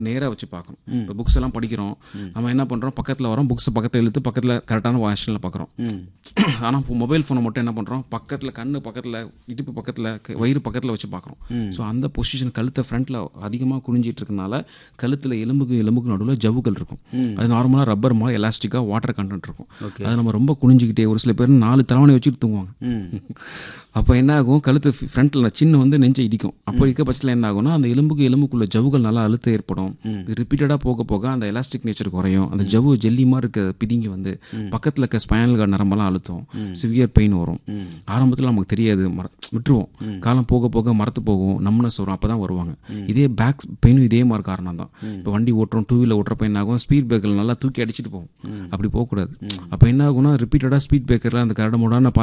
நேராக வச்சு பார்க்கணும் இப்போ புக்ஸ் எல்லாம் படிக்கிறோம் நம்ம என்ன பண்ணுறோம் பக்கத்தில் வரோம் புக்ஸை பக்கத்தில் இழுத்து பக்கத்தில் கரெக்டான வாஷனில் பார்க்குறோம் ஆனால் இப்போ மொபைல் ஃபோனை மட்டும் என்ன பண்ணுறோம் பக்கத்தில் கண்ணு பக்கத்தில் இடுப்பு பக்கத்தில் வயிறு பக்கத்தில் வச்சு பார்க்குறோம் ஸோ அந்த பொசிஷன் கழுத்தை ஃப்ரண்ட்டில் அதிகமாக குனிஞ்சிட்டு இருக்கனால கழுத்தில் எலும்புக்கு எலும்புக்கு நடுவில் ஜவ்வுகள் இருக்கும் அது நார்மலாக ரப்பர் மாதிரி எலாஸ்டிக்காக வாட்டர் கண்டென்ட் இருக்கும் அது நம்ம ரொம்ப குனிஞ்சிக்கிட்டே ஒரு சில பேர் நாலு தலைவணை வச்சுட்டு தூங்குவாங்க அப்போ என்ன ஆகும் கழுத்து ஃப்ரண்ட்டில் சின்ன வந்து நெஞ்சை இடிக்கும் அப்போ இருக்க பட்சத்தில் என்ன ஆகும்னா அந்த எலும்புக்கு எலும்புக்குள்ள ஜவ்வுகள் நல்லா அழுத்தம் ஏற்படும் இது ரிப்பீட்டடாக போக போக அந்த எலாஸ்டிக் நேச்சர் குறையும் அந்த ஜவ்வு ஜெல்லி மாதிரி இருக்க பிதிங்கி வந்து பக்கத்தில் இருக்க ஸ்பைனல் கார்டு நரம்பெல்லாம் அழுத்தும் சிவியர் பெயின் வரும் ஆரம்பத்தில் நமக்கு தெரியாது மற விட்டுருவோம் காலம் போக போக மரத்து போகும் நம்னஸ் வரும் அப்போ தான் வருவாங்க இதே பேக் பெயினும் இதே மாதிரி காரணம் தான் இப்போ வண்டி ஓட்டுறோம் டூ வீலர் ஓட்டுறப்ப என்ன ஆகும் ஸ்பீட் பிரேக்கர் நல்லா தூக்கி அடிச்சிட்டு போகும் அப்படி போகக்கூடாது அப்போ என்ன ஆகும்னா ரிப்பீட்டடாக ஸ்பீட் பிரேக்கரில் அந்த கரடு முடான